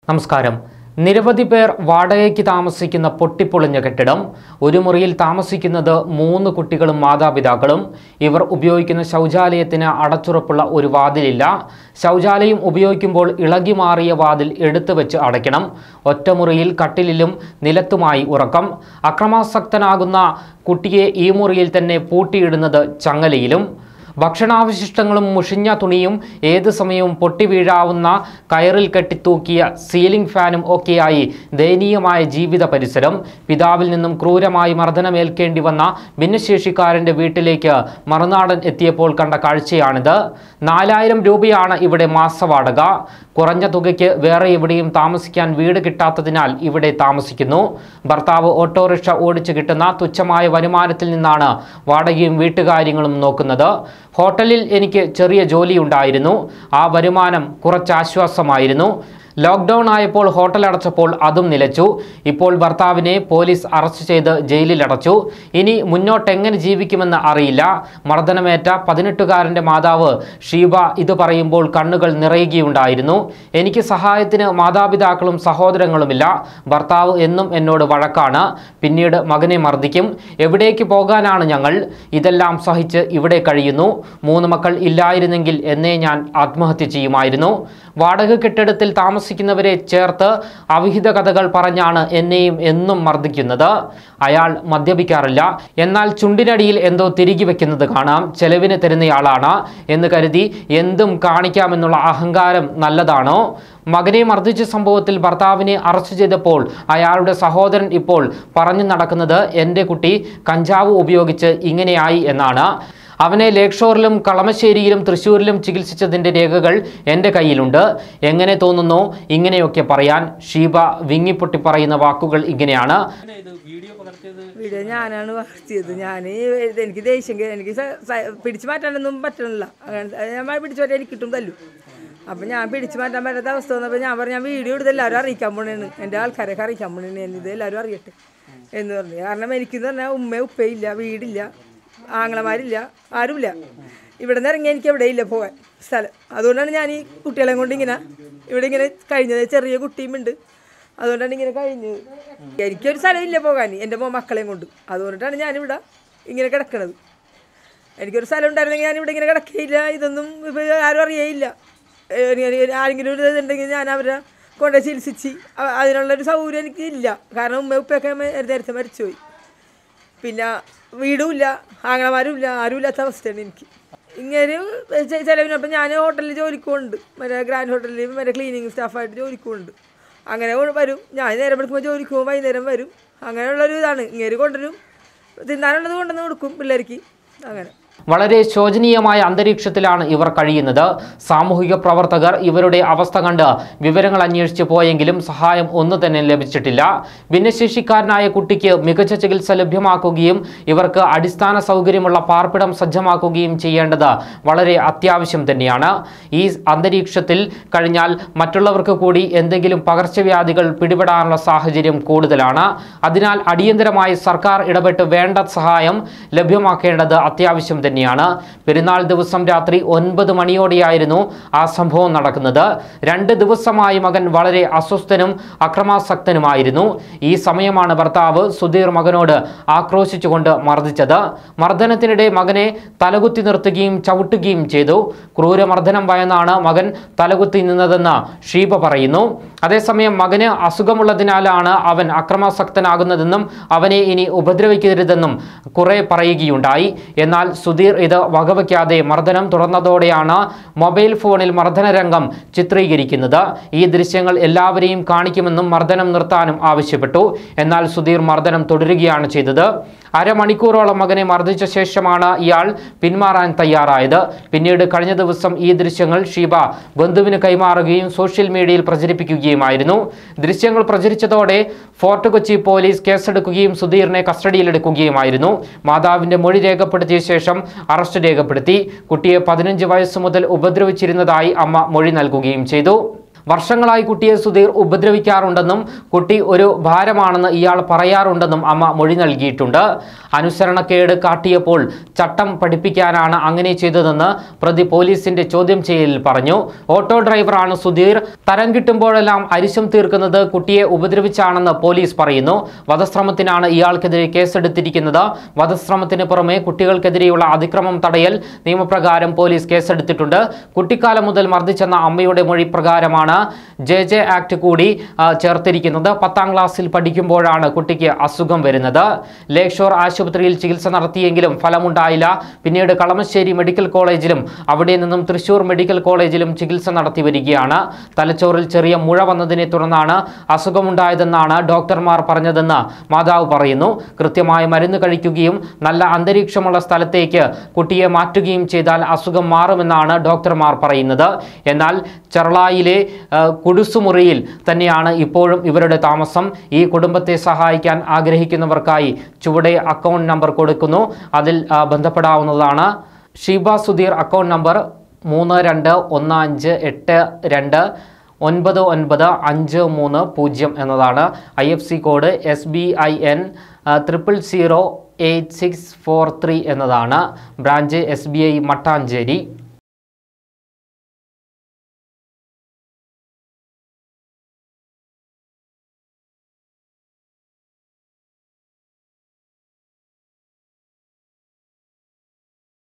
നമസ്കാരം നിരവധി പേർ വാടകയ്ക്ക് താമസിക്കുന്ന പൊട്ടിപ്പൊളിഞ്ഞ കെട്ടിടം ഒരു മുറിയിൽ താമസിക്കുന്നത് മൂന്ന് കുട്ടികളും മാതാപിതാക്കളും ഇവർ ഉപയോഗിക്കുന്ന ശൗചാലയത്തിന് അടച്ചുറപ്പുള്ള ഒരു വാതിലില്ല ശൗചാലയം ഉപയോഗിക്കുമ്പോൾ ഇളകി മാറിയ വാതിൽ എടുത്തു വെച്ച് അടയ്ക്കണം ഒറ്റമുറിയിൽ കട്ടിലിലും നിലത്തുമായി ഉറക്കം അക്രമാസക്തനാകുന്ന കുട്ടിയെ ഈ മുറിയിൽ തന്നെ പൂട്ടിയിടുന്നത് ചങ്ങലയിലും ഭക്ഷണാവശിഷ്ടങ്ങളും മുഷിഞ്ഞ തുണിയും ഏത് സമയവും പൊട്ടി വീഴാവുന്ന കയറിൽ കെട്ടിത്തൂക്കിയ സീലിംഗ് ഫാനും ഒക്കെയായി ദയനീയമായ ജീവിത പരിസരം പിതാവിൽ നിന്നും ക്രൂരമായി മർദ്ദനമേൽക്കേണ്ടി വന്ന ഭിന്നശേഷിക്കാരൻ്റെ വീട്ടിലേക്ക് മറുനാടൻ എത്തിയപ്പോൾ കണ്ട കാഴ്ചയാണിത് നാലായിരം രൂപയാണ് ഇവിടെ മാസവാടക കുറഞ്ഞ തുകയ്ക്ക് വേറെ എവിടെയും താമസിക്കാൻ വീട് കിട്ടാത്തതിനാൽ ഇവിടെ താമസിക്കുന്നു ഭർത്താവ് ഓട്ടോറിക്ഷ ഓടിച്ചു കിട്ടുന്ന തുച്ഛമായ വരുമാനത്തിൽ നിന്നാണ് വാടകയും വീട്ടുകാര്യങ്ങളും നോക്കുന്നത് ഹോട്ടലിൽ എനിക്ക് ചെറിയ ജോലിയുണ്ടായിരുന്നു ആ വരുമാനം കുറച്ചാശ്വാസമായിരുന്നു ലോക്ക്ഡൗൺ ആയപ്പോൾ ഹോട്ടൽ അടച്ചപ്പോൾ അതും നിലച്ചു ഇപ്പോൾ ഭർത്താവിനെ പോലീസ് അറസ്റ്റ് ചെയ്ത് ജയിലിൽ അടച്ചു ഇനി മുന്നോട്ട് എങ്ങനെ ജീവിക്കുമെന്ന് അറിയില്ല മർദ്ദനമേറ്റ പതിനെട്ടുകാരൻ്റെ മാതാവ് ഷീബ ഇത് പറയുമ്പോൾ കണ്ണുകൾ നിറയുകയുണ്ടായിരുന്നു എനിക്ക് സഹായത്തിന് മാതാപിതാക്കളും സഹോദരങ്ങളുമില്ല ഭർത്താവ് എന്നും എന്നോട് വഴക്കാണ് പിന്നീട് മകനെ മർദ്ദിക്കും എവിടേക്ക് പോകാനാണ് ഞങ്ങൾ ഇതെല്ലാം സഹിച്ച് ഇവിടെ കഴിയുന്നു മൂന്ന് മക്കൾ ഇല്ലായിരുന്നെങ്കിൽ എന്നേ ഞാൻ ആത്മഹത്യ ചെയ്യുമായിരുന്നു വാടക കെട്ടിടത്തിൽ താമസിക്കുന്നവരെ ചേർത്ത് അവിഹിത കഥകൾ പറഞ്ഞാണ് എന്നെയും എന്നും മർദ്ദിക്കുന്നത് അയാൾ മദ്യപിക്കാറില്ല എന്നാൽ ചുണ്ടിനടിയിൽ എന്തോ തിരികെ വെക്കുന്നത് കാണാം ചെലവിന് തരുന്നയാളാണ് എന്ന് കരുതി എന്തും കാണിക്കാമെന്നുള്ള അഹങ്കാരം നല്ലതാണോ മകനെ മർദ്ദിച്ച സംഭവത്തിൽ ഭർത്താവിനെ അറസ്റ്റ് ചെയ്തപ്പോൾ അയാളുടെ സഹോദരൻ ഇപ്പോൾ പറഞ്ഞു നടക്കുന്നത് എൻ്റെ കുട്ടി കഞ്ചാവ് ഉപയോഗിച്ച് ഇങ്ങനെയായി എന്നാണ് അവനെ ലേക്ക് ഷോറിലും കളമശ്ശേരിയിലും തൃശ്ശൂരിലും ചികിത്സിച്ചതിൻ്റെ രേഖകൾ എൻ്റെ കയ്യിലുണ്ട് എങ്ങനെ തോന്നുന്നോ ഇങ്ങനെയൊക്കെ പറയാൻ ഷീബ വിങ്ങിപ്പൊട്ടി പറയുന്ന വാക്കുകൾ ഇങ്ങനെയാണ് വീഡിയോ ഞാനാണ് വളർത്തിയത് ഞാൻ എനിക്ക് ദേഷ്യം കേ- എനിക്ക് സ- സ- പിടിച്ചു മാറ്റാനൊന്നും പറ്റണില്ല അങ്ങനെ ഞാൻ പിടിച്ചു മാറ്റാൻ എനിക്ക് കിട്ടും തല്ലു അപ്പം ഞാൻ പിടിച്ചു മാറ്റാൻ പറ്റാത്ത അവസ്ഥ വന്നപ്പോൾ ഞാൻ പറഞ്ഞു ഞാൻ വീഡിയോ എടുത്ത് എല്ലാവരും അറിയിക്കാൻ പോണേണ് എൻ്റെ ആൾക്കാരെയൊക്കെ അറിയിക്കാൻ പോണേണ് ഇത് എല്ലാവരും അറിയട്ടെ എന്ന് പറഞ്ഞു കാരണം എനിക്കെന്ന് പറഞ്ഞാൽ ഉമ്മ ഉപ്പയില്ല വീടില്ല ആങ്ങളമാരില്ല ആരുമില്ല ഇവിടെ നിന്ന് ഇറങ്ങി എനിക്ക് എവിടെ ഇല്ല പോകാൻ സ്ഥലം അതുകൊണ്ടാണ് ഞാൻ ഈ കുട്ടികളെ കൊണ്ട് ഇങ്ങനെ ഇവിടെ ഇങ്ങനെ കഴിഞ്ഞത് ചെറിയ കുട്ടിയും ഉണ്ട് അതുകൊണ്ടാണ് ഇങ്ങനെ കഴിഞ്ഞത് എനിക്കൊരു സ്ഥലമില്ല പോകാൻ എൻ്റെ മോ മക്കളെയും കൊണ്ട് അതുകൊണ്ടിട്ടാണ് ഞാനിവിടെ ഇങ്ങനെ കിടക്കണത് എനിക്കൊരു സ്ഥലം ഉണ്ടായിരുന്നെങ്കിൽ ഞാനിവിടെ ഇങ്ങനെ കിടക്കയില്ല ഇതൊന്നും ഇപ്പോൾ ആരും അറിയേയില്ല ഏ, ഇനി ആരെങ്കിലും ഒരു ഇതുണ്ടെങ്കിൽ ഞാൻ അവരെ കൊണ്ട് ചികിത്സിച്ച് അ- അതിനുള്ളൊരു സൗകര്യം എനിക്ക് ഇല്ല കാരണം ഉമ്മ ഉപ്പയൊക്കെ മ- നേരത്തെ മരിച്ചുപോയി പിന്നെ വീടുമില്ല ആങ്ങളമാരുമില്ല ആരുമില്ലാത്ത അവസ്ഥയാണ് എനിക്ക് ഇങ്ങനെ ചെ- ചെലവിനപ്പം ഞാൻ ഹോട്ടലിൽ ജോലിക്ക് പോകുന്നുണ്ട് മറ്റേ ഗ്രാൻഡ് ഹോട്ടലിൽ മറ്റേ ക്ലീനിങ് സ്റ്റാഫായിട്ട് ജോലിക്ക് പോകുന്നുണ്ട് അങ്ങനെ കൊണ്ട് വരും ഞാൻ നേരം എടുക്കുമ്പോൾ ജോലിക്ക് പോകും വൈകുന്നേരം വരും അങ്ങനെയുള്ളൊരു ഇതാണ് ഇങ്ങനെ കൊണ്ടുവരും തിന്നാനുള്ളത് കൊണ്ടുവന്ന് കൊടുക്കും പിള്ളേർക്ക് അങ്ങനെ വളരെ ശോചനീയമായ അന്തരീക്ഷത്തിലാണ് ഇവർ കഴിയുന്നത് സാമൂഹിക പ്രവർത്തകർ ഇവരുടെ അവസ്ഥ കണ്ട് വിവരങ്ങൾ അന്വേഷിച്ച് പോയെങ്കിലും സഹായം ഒന്നു തന്നെ ലഭിച്ചിട്ടില്ല ഭിന്നശേഷിക്കാരനായ കുട്ടിക്ക് മികച്ച ചികിത്സ ലഭ്യമാക്കുകയും ഇവർക്ക് അടിസ്ഥാന സൗകര്യമുള്ള പാർപ്പിടം സജ്ജമാക്കുകയും ചെയ്യേണ്ടത് വളരെ അത്യാവശ്യം തന്നെയാണ് ഈ അന്തരീക്ഷത്തിൽ കഴിഞ്ഞാൽ മറ്റുള്ളവർക്ക് കൂടി എന്തെങ്കിലും പകർച്ചവ്യാധികൾ പിടിപെടാനുള്ള സാഹചര്യം കൂടുതലാണ് അതിനാൽ അടിയന്തരമായി സർക്കാർ ഇടപെട്ട് വേണ്ട സഹായം ലഭ്യമാക്കേണ്ടത് അത്യാവശ്യം തന്നെയാണ് പെരുന്നാൾ ദിവസം രാത്രി ഒൻപത് മണിയോടെയായിരുന്നു ആ സംഭവം നടക്കുന്നത് രണ്ട് ദിവസമായി മകൻ വളരെ അസ്വസ്ഥനും അക്രമാസക്തനുമായിരുന്നു ഈ സമയമാണ് ഭർത്താവ് സുധീർ മകനോട് ആക്രോശിച്ചുകൊണ്ട് മർദ്ദിച്ചത് മർദ്ദനത്തിനിടെ മകനെ തലകുത്തി നിർത്തുകയും ചവിട്ടുകയും ചെയ്തു ക്രൂരമർദ്ദനം ഭയന്നാണ് മകൻ തലകുത്തി നിന്നതെന്ന് ഷീബ പറയുന്നു അതേസമയം മകന് അസുഖമുള്ളതിനാലാണ് അവൻ അക്രമാസക്തനാകുന്നതെന്നും അവനെ ഇനി ഉപദ്രവിക്കരുതെന്നും കുറെ പറയുകയുണ്ടായി എന്നാൽ സുധീർ ഇത് വകവയ്ക്കാതെ മർദ്ദനം തുടർന്നതോടെയാണ് മൊബൈൽ ഫോണിൽ മർദ്ദന രംഗം ചിത്രീകരിക്കുന്നത് ഈ ദൃശ്യങ്ങൾ എല്ലാവരെയും കാണിക്കുമെന്നും മർദ്ദനം നിർത്താനും ആവശ്യപ്പെട്ടു എന്നാൽ സുധീർ മർദ്ദനം തുടരുകയാണ് ചെയ്തത് അരമണിക്കൂറോളം മകനെ മർദ്ദിച്ച ശേഷമാണ് ഇയാൾ പിന്മാറാൻ തയ്യാറായത് പിന്നീട് കഴിഞ്ഞ ദിവസം ഈ ദൃശ്യങ്ങൾ ഷീബ ബന്ധുവിന് കൈമാറുകയും സോഷ്യൽ മീഡിയയിൽ പ്രചരിപ്പിക്കുകയുമായിരുന്നു ദൃശ്യങ്ങൾ പ്രചരിച്ചതോടെ ഫോർട്ട് കൊച്ചി പോലീസ് കേസെടുക്കുകയും സുധീറിനെ കസ്റ്റഡിയിലെടുക്കുകയുമായിരുന്നു മാതാവിന്റെ മൊഴി രേഖപ്പെടുത്തിയ ശേഷം അറസ്റ്റ് രേഖപ്പെടുത്തി കുട്ടിയെ പതിനഞ്ച് വയസ്സ് മുതൽ ഉപദ്രവിച്ചിരുന്നതായി അമ്മ മൊഴി നൽകുകയും ചെയ്തു വർഷങ്ങളായി കുട്ടിയെ സുധീർ ഉപദ്രവിക്കാറുണ്ടെന്നും കുട്ടി ഒരു ഭാരമാണെന്ന് ഇയാൾ പറയാറുണ്ടെന്നും അമ്മ മൊഴി നൽകിയിട്ടുണ്ട് അനുസരണക്കേട് കാട്ടിയപ്പോൾ ചട്ടം പഠിപ്പിക്കാനാണ് അങ്ങനെ ചെയ്തതെന്ന് പ്രതി പോലീസിന്റെ ചോദ്യം ചെയ്യലിൽ പറഞ്ഞു ഓട്ടോ ഡ്രൈവറാണ് സുധീർ തരം കിട്ടുമ്പോഴെല്ലാം അരിശം തീർക്കുന്നത് കുട്ടിയെ ഉപദ്രവിച്ചാണെന്ന് പോലീസ് പറയുന്നു വധശ്രമത്തിനാണ് ഇയാൾക്കെതിരെ കേസെടുത്തിരിക്കുന്നത് വധശ്രമത്തിന് പുറമെ കുട്ടികൾക്കെതിരെയുള്ള അതിക്രമം തടയൽ നിയമപ്രകാരം പോലീസ് കേസെടുത്തിട്ടുണ്ട് കുട്ടിക്കാലം മുതൽ മർദ്ദിച്ചെന്ന അമ്മയുടെ മൊഴി പ്രകാരമാണ് ജെ ജെ ആക്ട് കൂടി ആ, ചേർത്തിരിക്കുന്നത് പത്താം ക്ലാസ്സിൽ പഠിക്കുമ്പോഴാണ് കുട്ടിക്ക് അസുഖം വരുന്നത് ലേക്ക് ഷോർ ആശുപത്രിയിൽ ചികിത്സ നടത്തിയെങ്കിലും ഫലമുണ്ടായില്ല പിന്നീട് കളമശ്ശേരി മെഡിക്കൽ കോളേജിലും അവിടെ നിന്നും തൃശൂർ മെഡിക്കൽ കോളേജിലും ചികിത്സ നടത്തി വരികയാണ് തലച്ചോറിൽ ചെറിയ മുഴ വന്നതിനെ തുടർന്നാണ് അസുഖമുണ്ടായതെന്നാണ് ഡോക്ടർമാർ പറഞ്ഞതെന്ന് മാതാവ് പറയുന്നു കൃത്യമായ മരുന്ന് കഴിക്കുകയും നല്ല അന്തരീക്ഷമുള്ള സ്ഥലത്തേക്ക് കുട്ടിയെ മാറ്റുകയും ചെയ്താൽ അസുഖം മാറുമെന്നാണ് ഡോക്ടർമാർ പറയുന്നത് എന്നാൽ ചെറളായിലെ ആ, കുടുസുമുറിയിൽ തന്നെയാണ് ഇപ്പോഴും ഇവരുടെ താമസം ഈ കുടുംബത്തെ സഹായിക്കാൻ ആഗ്രഹിക്കുന്നവർക്കായി ചുവടെ അക്കൗണ്ട് നമ്പർ കൊടുക്കുന്നു അതിൽ ആ, ബന്ധപ്പെടാവുന്നതാണ് ഷീബ സുധീർ അക്കൗണ്ട് നമ്പർ മൂന്ന് രണ്ട് ഒന്ന് അഞ്ച് എട്ട് രണ്ട് ഒൻപത് ഒൻപത് അഞ്ച് മൂന്ന് പൂജ്യം എന്നതാണ് I F C code S B I N triple zero eight six four three എന്നതാണ് branch S B I Mattancherry